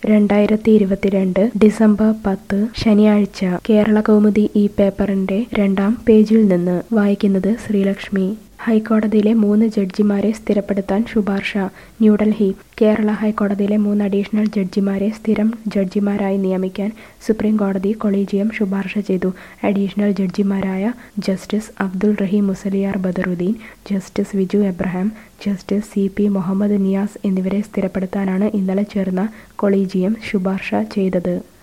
രണ്ടായിരത്തി ഇരുപത്തിരണ്ട് ഡിസംബർ പത്ത് ശനിയാഴ്ച കേരള കൗമുദി ഈ പേപ്പറിന്റെ രണ്ടാം പേജിൽ നിന്ന് വായിക്കുന്നത് ശ്രീലക്ഷ്മി ഹൈക്കോടതിയിലെ മൂന്ന് ജഡ്ജിമാരെ സ്ഥിരപ്പെടുത്താൻ ശുപാർശ ന്യൂഡൽഹി കേരള ഹൈക്കോടതിയിലെ മൂന്ന് അഡീഷണൽ ജഡ്ജിമാരെ സ്ഥിരം ജഡ്ജിമാരായി നിയമിക്കാൻ സുപ്രീം കോടതി കൊളീജിയം ശുപാർശ ചെയ്തു അഡീഷണൽ ജഡ്ജിമാരായ justice Abdul Raheem Musaliyar Badaruddin justice Viju Abraham justice C P Muhammad Niyas എന്നിവരെ സ്ഥിരപ്പെടുത്താനാണ് ഇന്നലെ ചേർന്ന കൊളീജിയം ശുപാർശ ചെയ്തത്